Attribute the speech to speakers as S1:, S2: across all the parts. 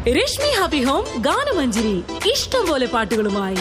S1: Rashmi happy home ഗാനമഞ്ജരി ഇഷ്ടം പോലെ പാട്ടുകളുമായി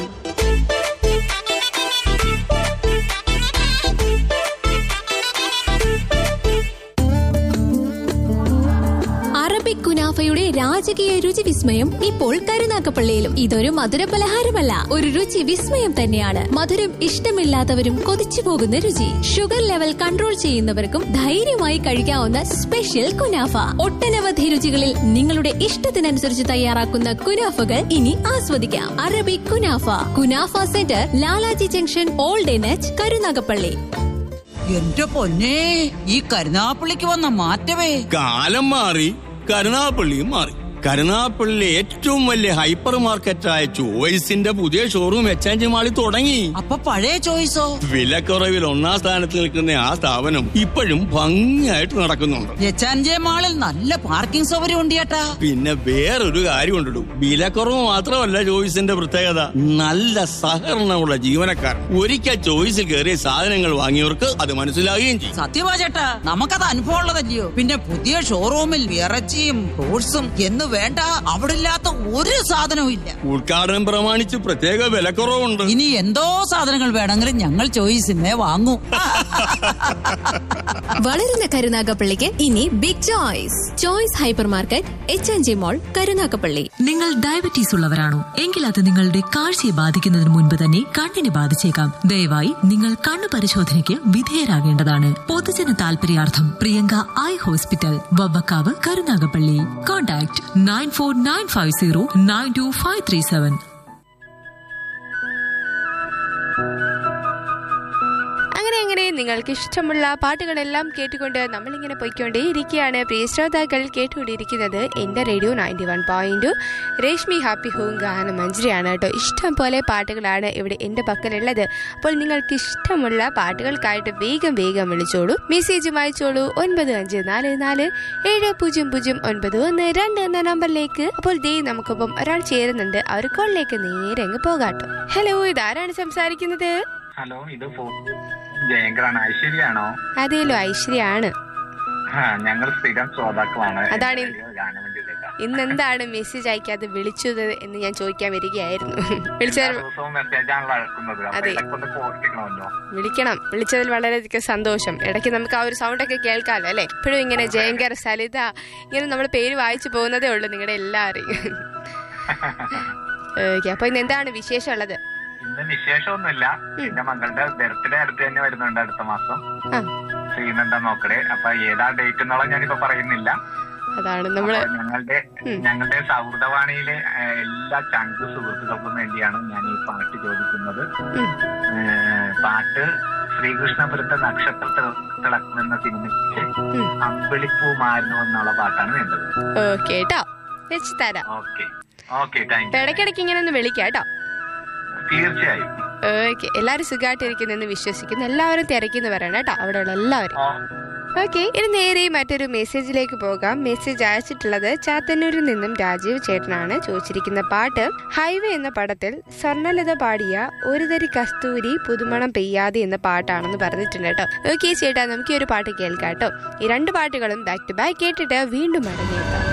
S2: Arabic കുനാഫയുടെ രാജകീയ രുചി വിസ്മയം ഇപ്പോൾ കരുനാക്കപ്പള്ളിയിലും ഇതൊരു മധുര പലഹാരമല്ല ഒരു രുചി വിസ്മയം തന്നെയാണ് മധുരം ഇഷ്ടമില്ലാത്തവരും കൊതിച്ചു പോകുന്ന രുചി ഷുഗർ ലെവൽ കൺട്രോൾ ചെയ്യുന്നവർക്കും ധൈര്യമായി കഴിക്കാവുന്ന സ്പെഷ്യൽ കുനാഫ ഒട്ടനവധി രുചികളിൽ നിങ്ങളുടെ ഇഷ്ടത്തിനനുസരിച്ച് തയ്യാറാക്കുന്ന കുനാഫകൾ ഇനി ആസ്വദിക്കാം Arabic kunafa kunafa centre Lalaji junction old എനച്ച് കരുനാഗപ്പള്ളി
S3: എന്റെ പൊന്നെ ഈ കരുനാപ്പള്ളിക്ക് വന്ന മാറ്റമേ
S4: കാലം മാറി കരുനാപ്പള്ളിയും മാറി കരുനാപ്പള്ളിയിലെ ഏറ്റവും വലിയ ഹൈപ്പർ മാർക്കറ്റായ ചോയ്സിന്റെ പുതിയ ഷോറൂം എക്സ്ചേഞ്ച് മാളിൽ തുടങ്ങി
S3: അപ്പൊ പഴയ ചോയ്സോ
S4: വിലക്കുറവിൽ ഒന്നാം സ്ഥാനത്ത് നിൽക്കുന്ന ആ സ്ഥാപനം ഇപ്പോഴും ഭംഗിയായിട്ട് നടക്കുന്നുണ്ട്
S3: എച്ചാൻജെ മാളിൽ നല്ല പാർക്കിംഗ് സൗകര്യം ഉണ്ട് ചേട്ടാ
S4: പിന്നെ വേറൊരു കാര്യം ഉണ്ടിടും വിലക്കുറവ് മാത്രമല്ല ചോയ്സിന്റെ പ്രത്യേകത നല്ല സഹകരണമുള്ള ജീവനക്കാർ ഒരിക്കൽ ചോയ്സിൽ കയറിയ സാധനങ്ങൾ വാങ്ങിയവർക്ക് അത് മനസ്സിലാകുകയും ചെയ്യും
S3: സത്യമാ ചേട്ടാ നമുക്കത് അനുഭവം ഉള്ളതല്ലയോ പിന്നെ പുതിയ ഷോറൂമിൽ ഇറച്ചിയും ഫ്രൂട്ട്സും എന്ന് വേണ്ട അവിടെ ഇല്ലാത്ത ഒരു സാധനവും ഇല്ല
S4: ഉദ്ഘാടനം പ്രമാണിച്ച് പ്രത്യേക വിലക്കുറവുണ്ട്
S3: ഇനി എന്തോ സാധനങ്ങൾ വേണമെങ്കിലും ഞങ്ങൾ ചോയ്സിനെ വാങ്ങൂ
S2: വളരുന്ന കരുനാഗപ്പള്ളിക്ക് ഇനി big choice choice hypermarket H N G mall Karunagappally
S5: നിങ്ങൾ ഡയബറ്റീസ് ഉള്ളവരാണോ എങ്കിൽ അത് നിങ്ങളുടെ കാഴ്ചയെ ബാധിക്കുന്നതിന് മുൻപ് തന്നെ കണ്ണിനെ ബാധിച്ചേക്കാം ദയവായി നിങ്ങൾ കണ്ണു പരിശോധനയ്ക്ക് വിധേയരാകേണ്ടതാണ് പൊതുജന താൽപര്യാർത്ഥം Priyanka eye hospital Vavvakkavu Karunagappally contact nine four nine five zero nine two five three seven
S6: അങ്ങനെ അങ്ങനെ നിങ്ങൾക്ക് ഇഷ്ടമുള്ള പാട്ടുകളെല്ലാം കേട്ടുകൊണ്ട് നമ്മളിങ്ങനെ പോയിക്കൊണ്ടേ ഇരിക്കുകയാണ് പ്രിയ ശ്രോതാക്കൾ കേട്ടുകൊണ്ടിരിക്കുന്നത് എൻ്റെ radio ninety one point Reshmi happy home ഗാനം മഞ്ജരിയാണ് കേട്ടോ ഇഷ്ടം പോലെ പാട്ടുകളാണ് ഇവിടെ എൻ്റെ പക്കലുള്ളത് അപ്പോൾ നിങ്ങൾക്ക് ഇഷ്ടമുള്ള പാട്ടുകൾക്കായിട്ട് വേഗം വേഗം വിളിച്ചോളൂ മെസ്സേജ് വായിച്ചോളൂ ഒൻപത് അഞ്ച് നാല് നാല് ഏഴ് പൂജ്യം പൂജ്യം ഒൻപത് ഒന്ന് രണ്ട് എന്ന നമ്പറിലേക്ക് അപ്പോൾ ദേ നമുക്കൊപ്പം ഒരാൾ ചേരുന്നുണ്ട് ആ ഒരു കോളിലേക്ക് നേരെ അങ്ങ് പോകാട്ടോ ഹലോ ഇതാരാണ് സംസാരിക്കുന്നത്
S7: ഹലോ ഇത് ഫോ- ജയങ്കറാണ് ഐശ്വര്യാണോ
S6: അതേലോ ഐശ്വര്യാണ്
S7: ആ ഞങ്ങൾ സ്ഥിരം ശ്രോതാക്കളാണ്
S6: അതാണ് ഈ-
S7: റേഡിയോ ഗാനമഞ്ജരിയിലേക്ക്.
S6: ഇന്ന് എന്താണ് മെസ്സേജ് അയക്കാതെ വിളിച്ചത് എന്ന് ഞാൻ ചോദിക്കാൻ വരികയായിരുന്നു
S7: എല്ലാ
S6: വിളിച്ചത്
S7: ദിവസവും മെസ്സേജാണല്ലോ അയക്കുന്നത് അപ്പൊ
S6: അതെ.
S7: ഇടയ്ക്കൊന്ന് കോർത്തിക്കണമല്ലോ
S6: വിളിക്കണം വിളിച്ചതിൽ വളരെയധികം സന്തോഷം ഇടയ്ക്ക് നമുക്ക് ആ ഒരു സൗണ്ട് ഒക്കെ കേൾക്കാമല്ലോ അല്ലെ എപ്പോഴും ഇങ്ങനെ ജയങ്കർ സലിത ഇങ്ങനെ നമ്മൾ പേര് വായിച്ചു പോകുന്നതേ ഉള്ളൂ നിങ്ങളുടെ എല്ലാവരെയും ഓക്കെ അപ്പൊ ഇന്ന് എന്താണ് വിശേഷം ഉള്ളത്
S7: ഇന്ന് വിശേഷമൊന്നുമില്ല എന്റെ മകളുടെ ബർത്ത്ഡേ അടുത്ത് തന്നെ വരുന്നുണ്ട് അടുത്ത മാസം
S6: ആ
S7: ശ്രീനന്ദ നോക്കടെ അപ്പൊ ഏതാ ഡേറ്റ് എന്നുള്ള ഞാനിപ്പോ പറയുന്നില്ല
S6: അതാണ് നമ്മള്
S7: അപ്പൊ ഞങ്ങളുടെ ഞങ്ങളുടെ സൗഹൃദവാണിയിലെ ഏ, എല്ലാ ചങ്ക് സുഹൃത്തുക്കൾക്കും വേണ്ടിയാണ് ഞാൻ ഈ പാട്ട് ചോദിക്കുന്നത്
S6: ഉം.
S7: ഏ, പാട്ട് ശ്രീകൃഷ്ണപുരത്തെ നക്ഷത്ര തിള- തിളക്കം എന്ന സിനിമയ്ക്ക്
S6: ഉം.
S7: അമ്പിളിപ്പൂ മാറുന്നു എന്നുള്ള പാട്ടാണ് വേണ്ടത്
S6: ഓക്കെ കേട്ടോ വെച്ച് തരാം
S7: ഓക്കെ ഓക്കെ താങ്ക്
S6: അപ്പൊ ഇടയ്ക്കിടയ്ക്ക് ഇങ്ങനെ ഒന്ന് വിളിക്കാം കേട്ടോ
S7: തീർച്ചയായും
S6: ഓക്കെ എല്ലാവരും സുഖമായിട്ടിരിക്കുന്നെന്ന് വിശ്വസിക്കുന്നു എല്ലാവരും തിരക്കിന്ന് പറയണം കേട്ടോ അവിടെയുള്ള എല്ലാവരും
S7: ഓ,
S6: ഓക്കെ ഇനി നേരെ മറ്റൊരു മെസ്സേജിലേക്ക് പോകാം മെസ്സേജ് അയച്ചിട്ടുള്ളത് ചാത്തന്നൂരിൽ നിന്നും രാജീവ് ചേട്ടനാണ് ചോദിച്ചിരിക്കുന്ന പാട്ട് ഹൈവേ എന്ന പടത്തിൽ സ്വർണ്ണലത പാടിയ ഒരു തരി കസ്തൂരി പുതുമണം പെയ്യാതെ എന്ന പാട്ടാണെന്ന് പറഞ്ഞിട്ടുണ്ട് കേട്ടോ ഓക്കെ ചേട്ടാ നമുക്ക് ഈ ഒരു പാട്ട് കേൾക്കാം കേട്ടോ ഈ രണ്ട് പാട്ടുകളും ബാക്ക് ടു ബാക്ക് കേട്ടിട്ട് വീണ്ടും മടങ്ങിയെത്താം